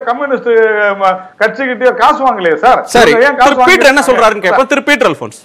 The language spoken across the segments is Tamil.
கம்யூனிஸ்ட் ம, கட்சிகிட்டயோ காசு வாங்கலையே சார் சரி இவங்க ஏன் காசு திரு பீட்டர் என்ன வாங்கியிருக்காங்க? சொல்றாருன்னு கேட்போம் திரு பீட்டர் அல்போன்ஸ்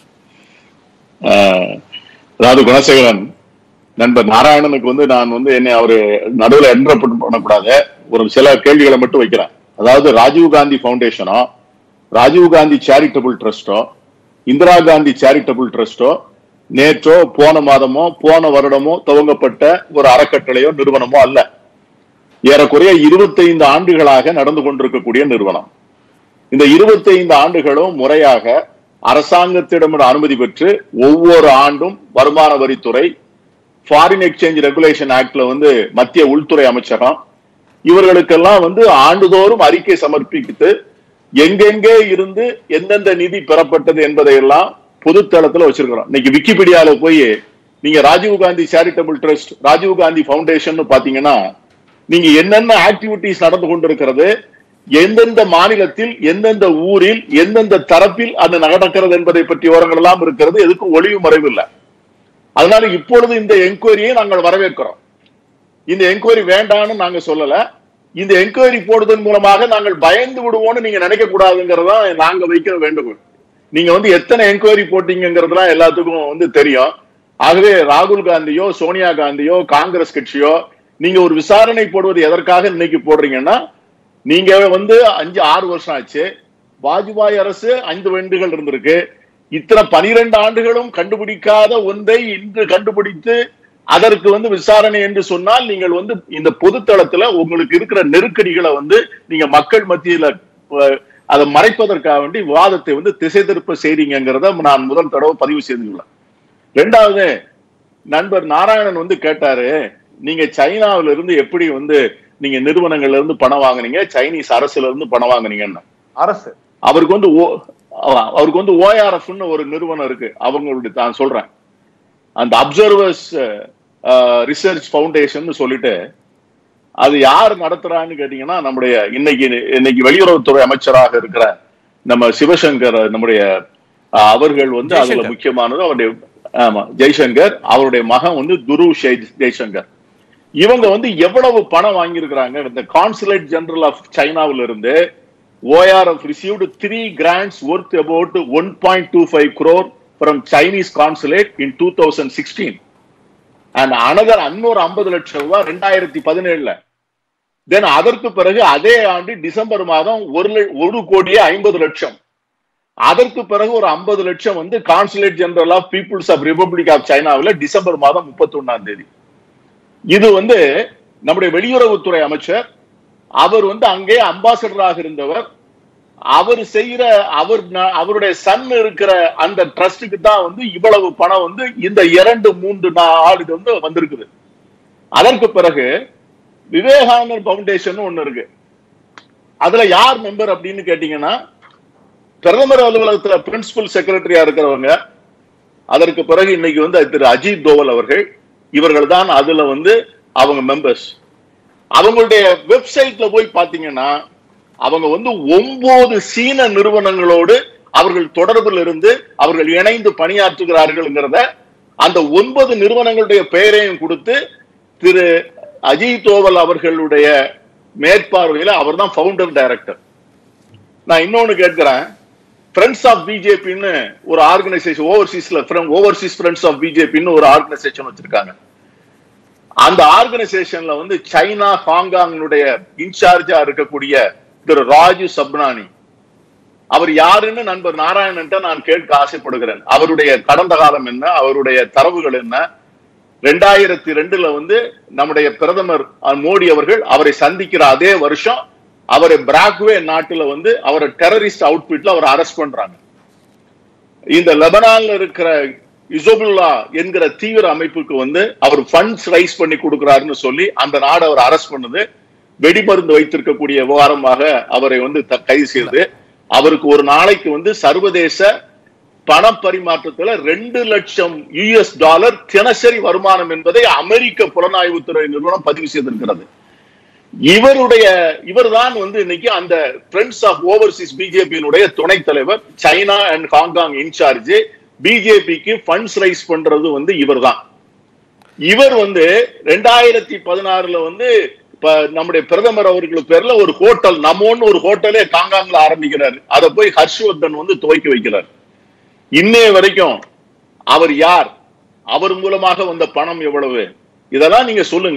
ஆஹ் அதாவது குணசேகரன் நண்பர் நாராயணனுக்கு வந்து நான் வந்து என்னை அவரு நடுவுல என்ட்ரப்ட் பண்ணக்கூடாது ஒரு சில கேள்விகளை மட்டும் வைக்கிறேன் அதாவது ராஜீவ் காந்தி ஃபவுண்டேஷனோ ராஜீவ் காந்தி சேரிட்டபிள் ட்ரஸ்டோ இந்திரா காந்தி சேரிட்டபிள் ட்ரஸ்டோ நேற்றோ போன மாதமோ போன வருடமோ துவங்கப்பட்ட ஒரு அறக்கட்டளையோ நிறுவனமோ அல்ல ஏறக்குறைய இருபத்தைந்து ஆண்டுகளாக நடந்து கொண்டிருக்கக்கூடிய நிறுவனம் இந்த 25 ஆண்டுகளும் முறையாக அரசாங்கத்திடம் அனுமதி பெற்று ஒவ்வொரு ஆண்டும் வருமான வரித்துறை ஃபாரின் எக்ஸ்சேஞ்ச் ரெகுலேஷன் ஆக்ட்ல வந்து மத்திய உள்துறை அமைச்சகம் இவர்களுக்கெல்லாம் வந்து ஆண்டுதோறும் அறிக்கை சமர்ப்பித்து எங்கெங்கே இருந்து எந்தெந்த நிதி பெறப்பட்டது என்பதையெல்லாம் பொதுத்தளத்துல வச்சிருக்கிறோம் இன்னைக்கு விக்கிபீடியால போய் நீங்க Rajiv Gandhi charitable trust Rajiv Gandhi foundation பாத்தீங்கன்னா நீங்க என்னென்ன ஆக்டிவிட்டிஸ் நடந்து கொண்டிருக்கிறது எந்தெந்த மாநிலத்தில் எந்தெந்த ஊரில் எந்தெந்த தரப்பில் அது நடக்கிறது என்பதை பற்றி விவரங்கள் எல்லாம் இருக்கிறது எதுக்கும் ஒளிவு மறைவு இல்லை அதனால இப்பொழுது இந்த என்கொயரியை நாங்கள் வரவேற்கிறோம் இந்த என்கொயரி வேண்டாம்னு நாங்க சொல்லல இந்த என்கொயரி போடுவதன் மூலமாக நாங்கள் பயந்து விடுவோம்னு நீங்க நினைக்க கூடாதுங்கிறதா நாங்க வைக்கிற வேண்டுகோள் நீங்க வந்து எத்தனை என்கொயரி போட்டீங்கிறதுலாம் எல்லாத்துக்கும் வந்து தெரியும் ஆகவே ராகுல் காந்தியோ சோனியா காந்தியோ காங்கிரஸ் கட்சியோ நீங்க ஒரு விசாரணை போடுவது எதற்காக இன்னைக்கு போடுறீங்கன்னா நீங்க வந்து அஞ்சு ஆறு வருஷம் ஆச்சு வாஜ்பாய் அரசு ஐந்து ஆண்டுகள் இருந்திருக்கு இத்தனை பனிரெண்டு ஆண்டுகளும் கண்டுபிடிக்காத ஒன்றை இன்று கண்டுபிடித்து அதற்கு வந்து விசாரணை என்று சொன்னால் நீங்கள் வந்து இந்த பொதுத்தளத்துல உங்களுக்கு இருக்கிற நெருக்கடிகளை வந்து நீங்க மக்கள் மத்தியில அஹ், அதை மறைப்பதற்காக வேண்டி விவாதத்தை வந்து திசை திருப்ப செய்றீங்கிறத நான் முதல் தடவை பதிவு செய்துள்ளேன் ரெண்டாவது நண்பர் நாராயணன் வந்து கேட்டாரு நீங்க சைனாவில இருந்து எப்படி வந்து நீங்க நிறுவனங்கள்ல இருந்து பணம் வாங்குனீங்க சைனீஸ் அரசுல இருந்து பணம் வாங்குனீங்கன்னு அரசு அவருக்கு வந்து ஓ- அவ- அவருக்கு வந்து ஓஆர்எஃப்னு ஒரு நிறுவனம் இருக்கு அவங்களுடைய நான் சொல்றேன் அந்த அப்சர்வர்ஸ் ரிசர்ச் ஃபவுண்டேஷன் சொல்லிட்டு அது யார் நடத்துறான்னு கேட்டீங்கன்னா நம்முடைய இன்னைக்கு இன்னைக்கு வெளியுறவுத்துறை அமைச்சராக இருக்கிற நம்ம சிவசங்கர் நம்முடைய அஹ், அவர்கள் வந்து அதுல ஜெய்சங்கர். முக்கியமானது அவருடைய ஆமா ஜெய்சங்கர் அவருடைய மகன் வந்து துரு ஷெய்- ஜெய்சங்கர் இவங்க வந்து எவ்வளவு பணம் வாங்கியிருக்கிறாங்க இந்த கான்சுலேட் ஜெனரல் ஆஃப் சைனாவில இருந்து ORF received three grants worth about 1.25 crore from Chinese consulate in 2016 and another அன்னொரு ஐம்பது லட்சம் ரூபாய் ரெண்டாயிரத்தி பதினேழுல தென் அதற்கு பிறகு அதே ஆண்டு டிசம்பர் மாதம் ஒரு லட்ச- ஒரு கோடியே ஐம்பது லட்சம் அதற்கு பிறகு ஒரு ஐம்பது லட்சம் வந்து consulate general of people's of republic of சைனாவில் டிசம்பர் மாதம் முப்பத்தி ஒன்னாம் தேதி இது வந்து நம்முடைய வெளியுறவுத்துறை அமைச்சர் அவர் வந்து அங்கே அம்பாசடராக இருந்தவர் அவர் செய்யற அவர் ந- அவருடைய சன் இருக்கிற அந்த ட்ரஸ்டுக்கு தான் வந்து இவ்வளவு பணம் வந்து இந்த இரண்டு மூன்று நாள் இது வந்து வந்திருக்குது அதற்கு பிறகு விவேகானந்தர் பவுண்டேஷன் ஒண்ணு இருக்கு அதுல யார் மெம்பர் அப்படின்னு கேட்டீங்கன்னா பிரதமர் அலுவலகத்துல பிரின்சிபல் செக்ரட்டரியா இருக்கிறவங்க அதற்கு பிறகு இன்னைக்கு வந்து திரு அஜித் தோவல் அவர்கள் இவர்கள் தான் அதுல வந்து அவங்க மெம்பர்ஸ் அவங்களுடைய வெப்சைட்ல போய் பாத்தீங்கன்னா அவங்க வந்து ஒன்பது சீன நிறுவனங்களோடு அவர்கள் தொடர்பில் இருந்து அவர்கள் இணைந்து பணியாற்றுகிறார்கள்ங்கிறத அந்த ஒன்பது நிறுவனங்களுடைய பெயரையும் கொடுத்து திரு அஜித் தோவல் அவர்களுடைய மேற்பார்வையில அவர் தான் ஃபவுண்டர் டைரக்டர் நான் இன்னொன்னு கேட்கிறேன் ஃப்ரெண்ட்ஸ் ஆஃப் பிஜேபின்னு ஒரு ஆர்கனைசேஷன் ஓவர்சீஸ்ல ஓவர்சீஸ் ஃப்ரெண்ட்ஸ் ஆஃப் பிஜேபின்னு ஒரு ஆர்கனைசேஷன் வச்சிருக்காங்க அந்த ஆர்கனைசேஷன்ல வந்து சைனா ஹாங்காங்கினுடைய இன்சார்ஜா இருக்கக்கூடிய திரு ராஜு சப்னானி அவர் யாருன்னு நண்பர் நாராயணன்ட்ட நான் கேட்க ஆசைப்படுகிறேன் அவருடைய கடந்த காலம் என்ன அவருடைய தரவுகள் என்ன ரெண்டாயிரத்தி ரெண்டுல வந்து நம்முடைய பிரதமர் அஹ், மோடி அவர்கள் அவரை சந்திக்கிற அதே வருஷம் அவரை பிராக்வே நாட்டுல வந்து அவரை டெரரிஸ்ட் அவுட்பிட்ல அவரை அரெஸ்ட் பண்றாங்க இந்த லெபனான்ல இருக்கிற இசோபுல்லா என்கிற தீவிர அமைப்புக்கு வந்து அவர் ஃபண்ட்ஸ் ரைஸ் பண்ணி கொடுக்கிறாருன்னு சொல்லி அந்த நாடு அவர் அரெஸ்ட் பண்ணுது வெடிமருந்து வைத்திருக்கக்கூடிய விவகாரமாக அவரை வந்து த- கைது செய்து அவருக்கு ஒரு நாளைக்கு வந்து சர்வதேச பண பரிமாற்றத்துல ரெண்டு லட்சம் யுஎஸ் டாலர் தினசரி வருமானம் என்பதை அமெரிக்க புலனாய்வுத்துறை நிறுவனம் பதிவு செய்திருக்கிறது இவருடைய இவர்தான் வந்து இன்னைக்கு அந்த ஃப்ரெண்ட்ஸ் ஆஃப் ஓவர்சீஸ் பிஜேபியினுடைய துணைத் தலைவர் சைனா அண்ட் ஹாங்காங் இன்சார்ஜ் பிஜேபிக்கு ஃபண்ட்ஸ் ரைஸ் பண்றது வந்து இவர்தான் இவர் வந்து ரெண்டாயிரத்தி பதினாறுல வந்து ப- நம்முடைய பிரதமர் அவர்கள் பேர்ல ஒரு ஹோட்டல் நம்மோன்னு ஒரு ஹோட்டலே காங்காங்ல ஆரம்பிக்கிறாரு அதை போய் ஹர்ஷ்வர்தன் வந்து துவக்கி வைக்கிறார் இன்னைய வரைக்கும் அவர் யார் அவர் மூலமாக வந்த பணம் எவ்வளவு இதெல்லாம் நீங்க சொல்லுங்க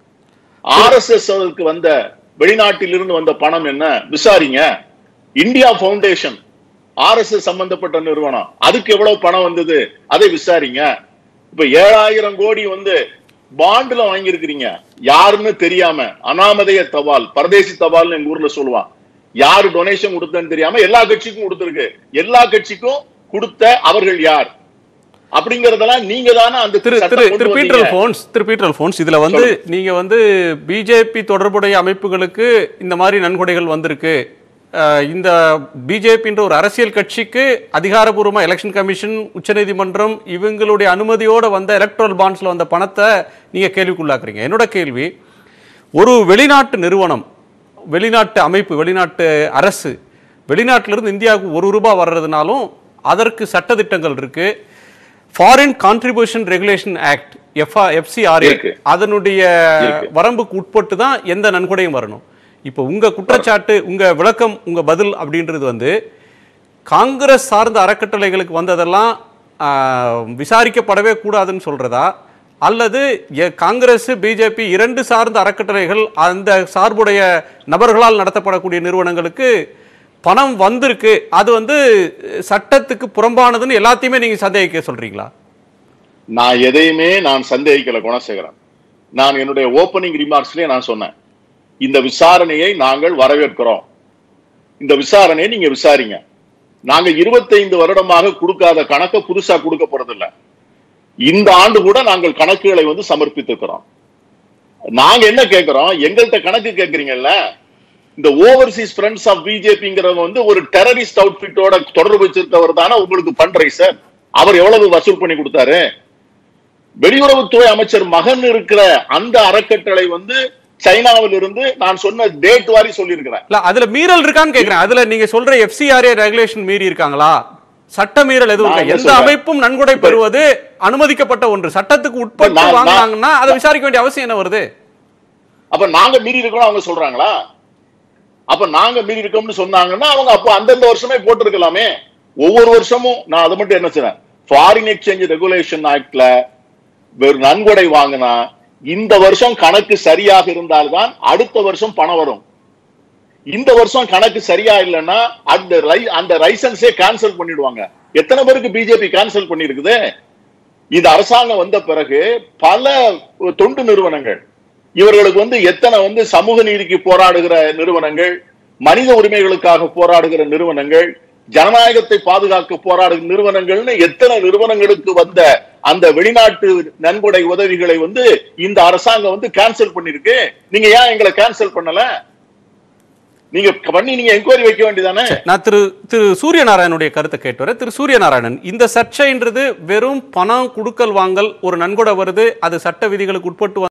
ஆர்எஸ்எஸ் வந்த வெளிநாட்டில் இருந்து வந்த பணம் என்ன விசாரிங்க இந்தியா ஃபவுண்டேஷன் ஆர்எஸ்எஸ் சம்பந்தப்பட்ட நிறுவனம் அதுக்கு எவ்வளவு பணம் வந்தது அதை விசாரிங்க இப்ப ஏழாயிரம் கோடி வந்து பாண்டுல வாங்கியிருக்கிறீங்க யாருன்னு தெரியாம அனாமதய தபால் பரதேசி தபால்னு எங்க ஊர்ல சொல்லுவான் யாரு டொனேஷன் கொடுத்தன்னு தெரியாம எல்லா கட்சிக்கும் கொடுத்திருக்கு எல்லா கட்சிக்கும் கொடுத்த அவர்கள் யார் அப்படிங்கறதெல்லாம் நீங்க தானே அந்த திரு சட்டம் திரு கொண்டு திரு பீட்டர் வந்தீங்க. ஃபோன்ஸ் திரு பீட்டர் ஃபோன்ஸ் இதுல வந்து நீங்க வந்து பிஜேபி தொடர்புடைய அமைப்புகளுக்கு இந்த மாதிரி நன்கொடைகள் வந்திருக்கு அஹ், இந்த பிஜேபின்ற ஒரு அரசியல் கட்சிக்கு அதிகாரப்பூர்வமா எலெக்ஷன் கமிஷன் உச்சநீதிமன்றம் இவங்களுடைய அனுமதியோட வந்த எலக்ட்ரல் பாண்ட்ஸ்ல வந்த பணத்தை நீங்க கேள்விக்குள்ளாக்குறீங்க என்னோட கேள்வி ஒரு வெளிநாட்டு நிறுவனம் வெளிநாட்டு அமைப்பு வெளிநாட்டு அரசு வெளிநாட்டிலிருந்து இந்தியாவுக்கு ஒரு ரூபாய் வர்றதுனாலும் அதற்கு சட்டதிட்டங்கள் இருக்கு foreign contribution regulation act F A FCRA இருக்கு. அதனுடைய இருக்கு. வரம்புக்கு உட்பட்டு தான் எந்த நன்கொடையும் வரணும் இப்போ உங்க குற்றச்சாட்டு உங்க விளக்கம் உங்க பதில் அப்படின்றது வந்து காங்கிரஸ் சார்ந்த அறக்கட்டளைகளுக்கு வந்ததெல்லாம் ஆஹ், விசாரிக்கப்படவே கூடாதுன்னு சொல்றதா அல்லது எ- காங்கிரஸ் பிஜேபி இரண்டு சார்ந்த அறக்கட்டளைகள் அந்த சார்புடைய நபர்களால் நடத்தப்படக்கூடிய நிறுவனங்களுக்கு பணம் வந்திருக்கு அது வந்து சட்டத்துக்கு புறம்பானதுன்னு எல்லாத்தையுமே நீங்க சந்தேகிக்க சொல்றீங்களா நான் எதையுமே நான் சந்தேகிக்கல குணசேகரன் நான் என்னுடைய ஓப்பனிங் ரிமார்க்ஸ்லயே நான் சொன்னேன் இந்த விசாரணையை நாங்கள் வரவேற்கிறோம் இந்த விசாரணையை நீங்க விசாரிங்க நாங்க 25 வருடமாக கொடுக்காத கணக்கை புதுசா கொடுக்க போறதில்ல இந்த ஆண்டு கூட நாங்கள் கணக்குகளை வந்து சமர்ப்பித்திருக்கிறோம் நாங்க என்ன கேட்கிறோம் எங்கள்கிட்ட கணக்கு கேட்கறீங்கல்ல இந்த ஓவர்சீஸ் ஃப்ரெண்ட்ஸ் ஆஃப் பிஜேபிங்கிறவங்க வந்து ஒரு டெரரிஸ்ட் அவுட்ஃபிட்டோட தொடர்பு வச்சிருக்கவர் தானே உங்களுக்கு பண்றீங்க சார் அவர் எவ்வளவு வசூல் பண்ணி கொடுத்தாரு வெளியுறவுத்துறை அமைச்சர் மகன் இருக்கிற அந்த அறக்கட்டளை வந்து சைனாவில் இருந்து நான் சொன்ன டேட் வாரி சொல்லியிருக்கிறேன் இல்ல அதுல மீறல் இருக்கான்னு கேக்குறேன் அதுல நீங்க சொல்ற எஃப்சிஆர்ஏ ரெகுலேஷன் மீறி இருக்காங்களா சட்ட மீறல் எதுவும் நான் இல்லை என்ன எந்த சொல்றேன்? அமைப்பும் நன்கொடை பெறுவது அனுமதிக்கப்பட்ட ஒன்று சட்டத்துக்கு உட்பட்டு நான்- நான்- வாங்கினாங்கன்னா அதை விசாரிக்க வேண்டிய அவசியம் என்ன வருது அப்ப நாங்க மீறி இருக்கோம் அவங்க சொல்றாங்களா அப்ப நாங்க மீறி இருக்கோம்னு சொன்னாங்கன்னா அவங்க அப்போ அந்தந்த வருஷமே போட்டிருக்கலாமே ஒவ்வொரு வருஷமும் நான் அதை மட்டும் என்ன செய்றேன் ஃபாரின் எக்ஸ்சேஞ்ச் ரெகுலேஷன் ஆக்ட்ல வெறும் நன்கொடை வாங்கினா இந்த வருஷம் கணக்கு சரியாக இருந்தால்தான் அடுத்த வருஷம் பணம் வரும் இந்த வருஷம் கணக்கு சரியா இல்லைன்னா அந்த லை- அந்த லைசன்ஸே கேன்சல் பண்ணிடுவாங்க எத்தனை பேருக்கு பிஜேபி கேன்சல் பண்ணிருக்குது இந்த அரசாங்கம் வந்த பிறகு பல தொண்டு நிறுவனங்கள் இவர்களுக்கு வந்து எத்தனை வந்து சமூக நீதிக்கு போராடுகிற நிறுவனங்கள் மனித உரிமைகளுக்காக போராடுகிற நிறுவனங்கள் ஜனநாயகத்தை பாதுகாக்க போராடுகிற நிறுவனங்கள்னு எத்தனை நிறுவனங்களுக்கு வந்த அந்த வெளிநாட்டு நன்கொடை உதவிகளை வந்து இந்த அரசாங்கம் வந்து கேன்சல் பண்ணிருக்கு நீங்க ஏன் எங்களை கேன்சல் பண்ணல நீங்க பண்ணி நீங்க என்கொயரி வைக்க வேண்டியதானே நான் திரு திரு சூரியநாராயணுடைய கருத்தை கேட்டு வரேன் திரு சூரியநாராயணன் இந்த சர்ச்சைன்றது வெறும் பணம் குடுக்கல் வாங்கல் ஒரு நன்கொடை வருது அது சட்ட விதிகளுக்கு உட்பட்டு